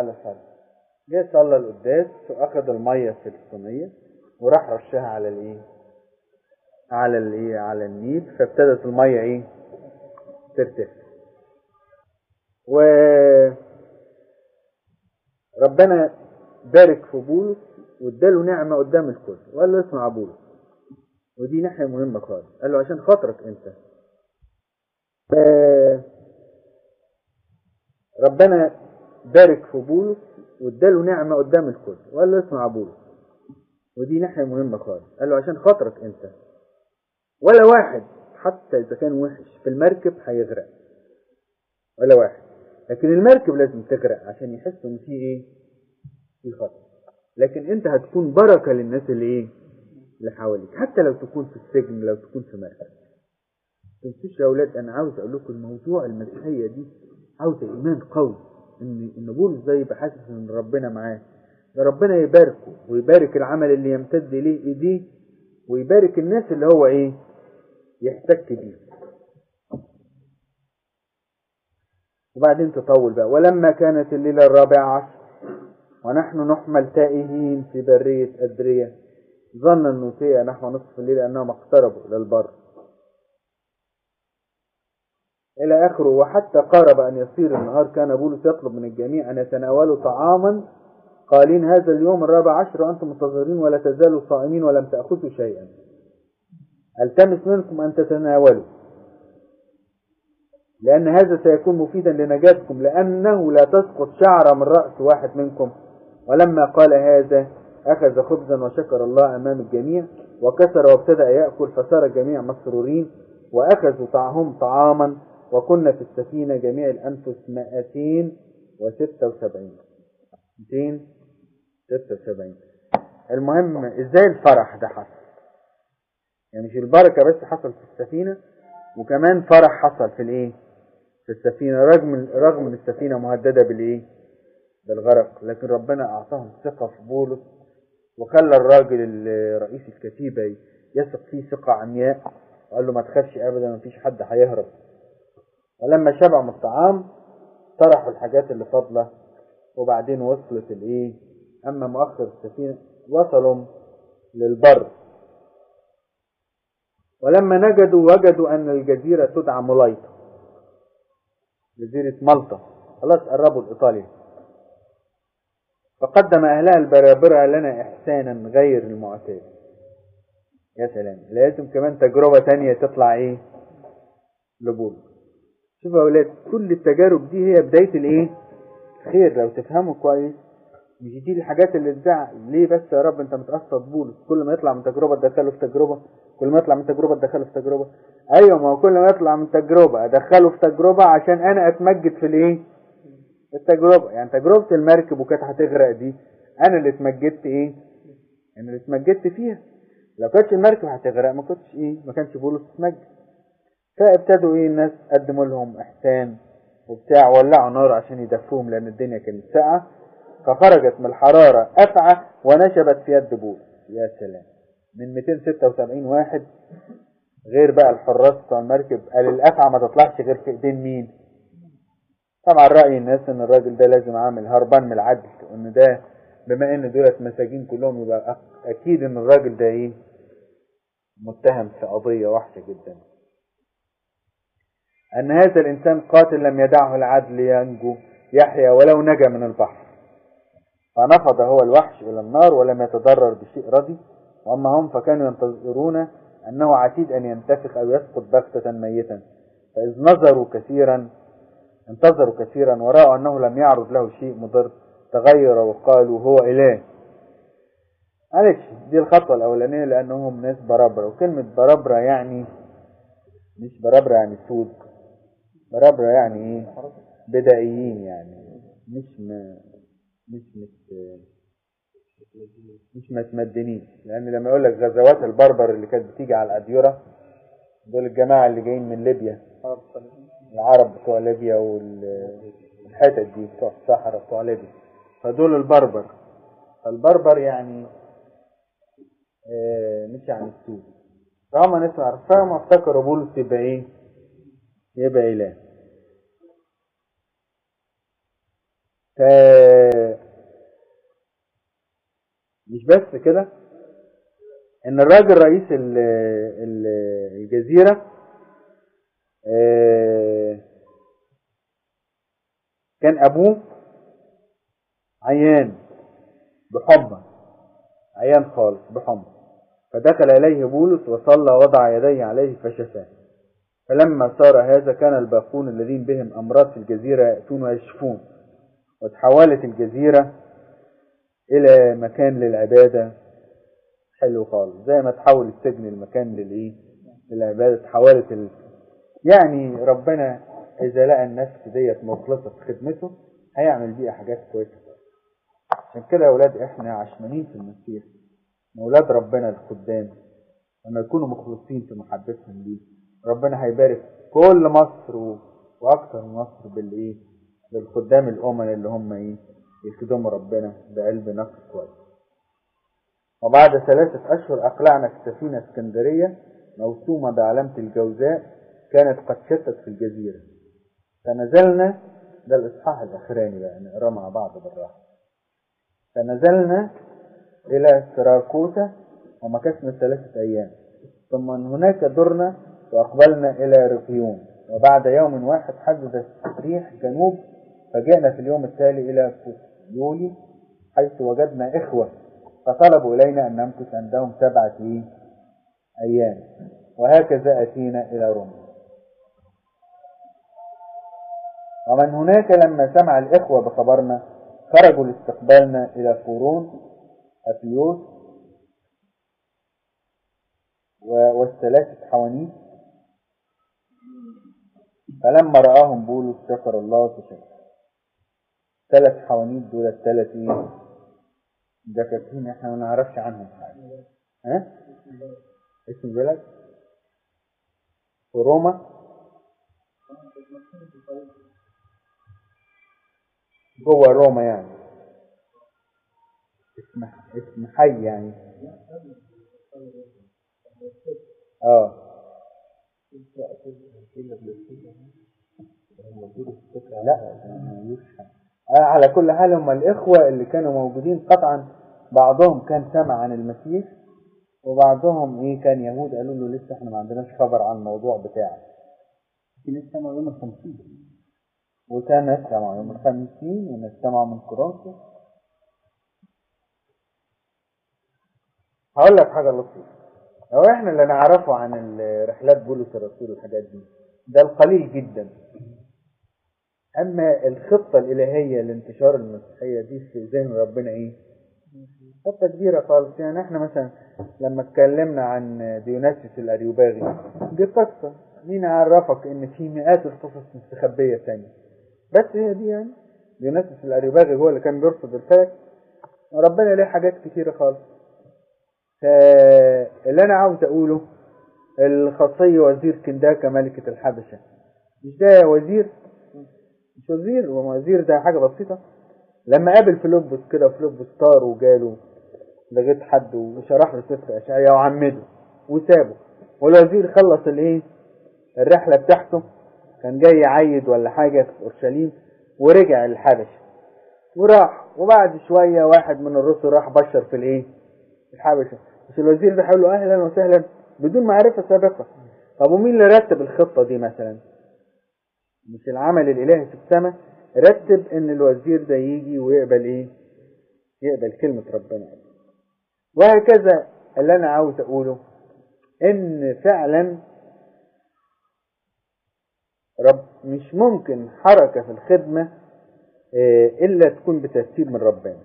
تعالى صلي جه صلى القداس واخد الميه في الصينيه وراح رشها على الايه على الايه على النيل فابتدت الميه ايه ترتفع و ربنا بارك في بولس واداله نعمه قدام الكل وقال له اسمع بولس ودي ناحيه مهمه خالص قال له عشان خاطرك انت آه، ربنا بارك في بولس واداله نعمه قدام الكل وقال له اسمع بولس ودي ناحيه مهمه خالص قال له عشان خاطرك انت ولا واحد حتى اذا كان وحش في المركب هيغرق ولا واحد لكن المركب لازم تغرق عشان يحسوا ان في ايه في خطر لكن انت هتكون بركه للناس اللي ايه اللي حواليك حتى لو تكون في السجن لو تكون في مركب تنسوش يا اولاد انا عاوز اقول لكم الموضوع المسيحيه دي عاوزه ايمان قوي ان ان بولس ده يبقى حاسس ان ربنا معاه ده ربنا يباركه ويبارك العمل اللي يمتد اليه ايديه ويبارك الناس اللي هو ايه يحتك بيه وبعدين تطول بقى ولما كانت الليلة الرابعة عشر ونحن نحمل تائهين في برية أدرية ظن النوتية نحو نصف الليل أنهم اقتربوا إلى البر إلى آخره وحتى قارب أن يصير النهار كان بولس يطلب من الجميع أن يتناولوا طعاما قالين هذا اليوم الرابع عشر وأنتم منتظرين ولا تزالوا صائمين ولم تأخذوا شيئا التمس منكم أن تتناولوا لأن هذا سيكون مفيدا لنجاتكم لأنه لا تسقط شعرة من رأس واحد منكم ولما قال هذا أخذ خبزا وشكر الله أمام الجميع وكسر وابتدأ يأكل فصار الجميع مسرورين وأخذوا طعهم طعاما وكنا في السفينة جميع الأنفس مائتين وستة وسبعين مئتين ستة وسبعين المهم ازاي الفرح ده حصل يعني مش البركة بس حصل في السفينة وكمان فرح حصل في الايه في السفينة رغم رغم ان السفينة مهددة بالايه بالغرق لكن ربنا اعطاهم ثقة في بولس وخلى الراجل ال- رئيس الكتيبة يثق فيه ثقة عمياء وقال له ما تخافش ابدا ما فيش حد هيهرب ولما شبعوا من الطعام طرحوا الحاجات اللي فاضلة وبعدين وصلت الايه اما مؤخر السفينة وصلوا للبر ولما نجدوا وجدوا ان الجزيرة تدعى ملايطة جزيرة مالطا خلاص قربوا لإيطاليا فقدم أهلها البرابرة لنا إحسانا غير المعتاد يا سلام لازم كمان تجربة تانية تطلع إيه لبول شوفوا يا أولاد كل التجارب دي هي بداية الإيه خير لو تفهموا كويس مش دي الحاجات اللي تزعل ليه بس يا رب انت متقصد بولس كل ما يطلع من تجربة تدخله في تجربة كل ما يطلع من تجربة تدخله في تجربة ايوه ما هو كل ما يطلع من تجربة ادخله في تجربة عشان انا اتمجد في الايه التجربة يعني تجربة المركب وكانت هتغرق دي انا اللي اتمجدت ايه انا اللي اتمجدت فيها لو كانتش المركب هتغرق ما كنتش ايه ما كانش بولس اتمجد فابتدوا ايه الناس قدموا لهم احسان وبتاع ولعوا نار عشان يدفوهم لان الدنيا كانت ساقعه فخرجت من الحرارة أفعى ونشبت في يد بولس يا سلام من 276 واحد غير بقى الحراس بتوع المركب قال الأفعى ما تطلعش غير في ايدين مين طبعا رأي الناس ان الراجل ده لازم عامل هربان من العدل وان ده بما ان دولت مساجين كلهم يبقى أك- اكيد ان الراجل ده ايه متهم في قضية وحشة جدا ان هذا الانسان قاتل لم يدعه العدل ينجو يحيى ولو نجا من البحر فنفض هو الوحش إلى النار ولم يتضرر بشيء ردي وأما هم فكانوا ينتظرون أنه عتيد أن ينتفخ أو يسقط بغتة ميتا فإذ نظروا كثيرا انتظروا كثيرا ورأوا أنه لم يعرض له شيء مضر تغير وقالوا هو إله معلش دي الخطوة الأولانية لأنهم ناس بربرة وكلمة بربرة يعني مش بربرة يعني سود بربرة يعني إيه بدائيين يعني مش م... مش مش مش متمدنين لان لما يقول لك غزوات البربر اللي كانت بتيجي على الاديره دول الجماعه اللي جايين من ليبيا العرب بتوع ليبيا والحتت دي بتوع الصحراء بتوع ليبيا فدول البربر البربر يعني آه مش يعني السود فهم ناس عارفاهم افتكروا بولس يبقى ايه يبقى اله ف مش بس كده ان الراجل رئيس ال- ال- الجزيرة آه، كان ابوه عيان بحمى عيان خالص بحمى فدخل إليه بولس وصلى وضع يديه عليه فشفاه فلما صار هذا كان الباقون الذين بهم أمراض في الجزيرة يأتون ويشفون وتحولت الجزيرة إلى مكان للعبادة حلو خالص زي ما تحول السجن المكان للإيه للعبادة تحولت ال... يعني ربنا إذا لقى النفس ديت مخلصة في خدمته هيعمل بيها حاجات كويسة عشان كده يا أولاد إحنا عشمانين في المسيح أولاد ربنا الخدام لما يكونوا مخلصين في محبتهم ليه ربنا هيبارك كل مصر و... وأكثر من مصر بالإيه بالخدام الأمن اللي هم إيه يخدموا ربنا بقلب نقي كويس وبعد ثلاثة أشهر أقلعنا في سفينة اسكندرية موسومة بعلامة الجوزاء كانت قد شتت في الجزيرة فنزلنا ده الإصحاح الأخراني بقى نقراه مع بعض بالراحة فنزلنا إلى سراكوتا ومكثنا ثلاثة أيام ثم من هناك درنا وأقبلنا إلى رقيون وبعد يوم واحد حدث ريح جنوب فجئنا في اليوم التالي إلى فوسيولي حيث وجدنا إخوة فطلبوا إلينا أن نمكث عندهم سبعة إيه؟ أيام وهكذا أتينا إلى روما ومن هناك لما سمع الإخوة بخبرنا خرجوا لاستقبالنا إلى قرون أفيوس و- والثلاثة حوانيت فلما رآهم بولس شكر الله وتشكر ثلاث حوانيت دول الثلاث ايه دكاكين احنا ما نعرفش عنهم حاجة ها اسم البلد في روما جوه روما يعني اسم اسم حي يعني اه لا ملوش حاجة. آه على كل حال هم الإخوة اللي كانوا موجودين قطعا بعضهم كان سمع عن المسيح وبعضهم ايه كان يهود قالوا له لسه احنا ما عندناش خبر عن الموضوع بتاعك في ناس سمعوا يوم الخمسين وكان ناس سمعوا يوم الخمسين وناس سمعوا من كورنثوس هقول لك حاجة لطيفة لو احنا اللي نعرفه عن ال- رحلات بولس الرسول والحاجات دي ده القليل جدا اما الخطة الالهية لانتشار المسيحية دي في ذهن ربنا ايه خطة كبيرة خالص يعني احنا مثلا لما اتكلمنا عن ديوناسيوس الاريوباغي دي قصة مين عرفك ان في مئات القصص مستخبية تانية بس هي دي يعني ديوناسيوس الاريوباغي هو اللي كان بيرصد الفلك وربنا ليه حاجات كتيرة خالص فاللي انا عاوز اقوله الخاصية وزير كنداكا ملكة الحبشة مش ده وزير مش وزير وزير ده حاجة بسيطة لما قابل فيلبس كده فيلبس طار وجاله لغاية حد وشرح له سفر أشعية وعمده وسابه والوزير خلص الايه الرحلة بتاعته كان جاي يعيد ولا حاجة في أورشليم ورجع الحبشة وراح وبعد شوية واحد من الرسل راح بشر في الايه في الحبشة مش الوزير ده هيقول له أهلا وسهلا بدون معرفة سابقة طب ومين اللي رتب الخطة دي مثلا مش العمل الإلهي في السماء رتب ان الوزير ده يجي ويقبل ايه يقبل كلمة ربنا وهكذا اللي انا عاوز اقوله ان فعلا رب مش ممكن حركة في الخدمة آه، الا تكون بترتيب من ربنا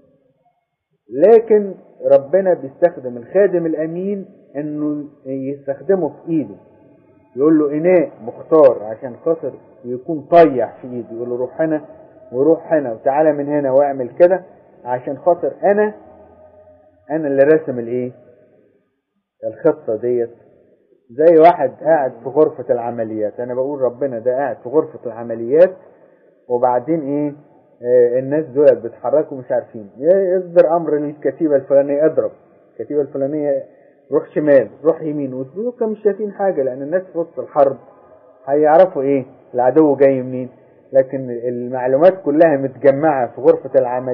لكن ربنا بيستخدم الخادم الامين انه يستخدمه في ايده يقول له اناء مختار عشان خاطر يكون طيح في ايده يقول له روح هنا وروح هنا وتعالى من هنا واعمل كده عشان خاطر انا انا اللي راسم الايه الخطه ديت زي واحد قاعد في غرفه العمليات انا بقول ربنا ده قاعد في غرفه العمليات وبعدين ايه آه الناس دول بيتحركوا مش عارفين يصدر امر للكتيبه الفلانيه اضرب الكتيبه الفلانيه روح شمال روح يمين ودول كانوا مش شايفين حاجه لان الناس في وسط الحرب هيعرفوا ايه العدو جاي منين لكن المعلومات كلها متجمعه في غرفه العمل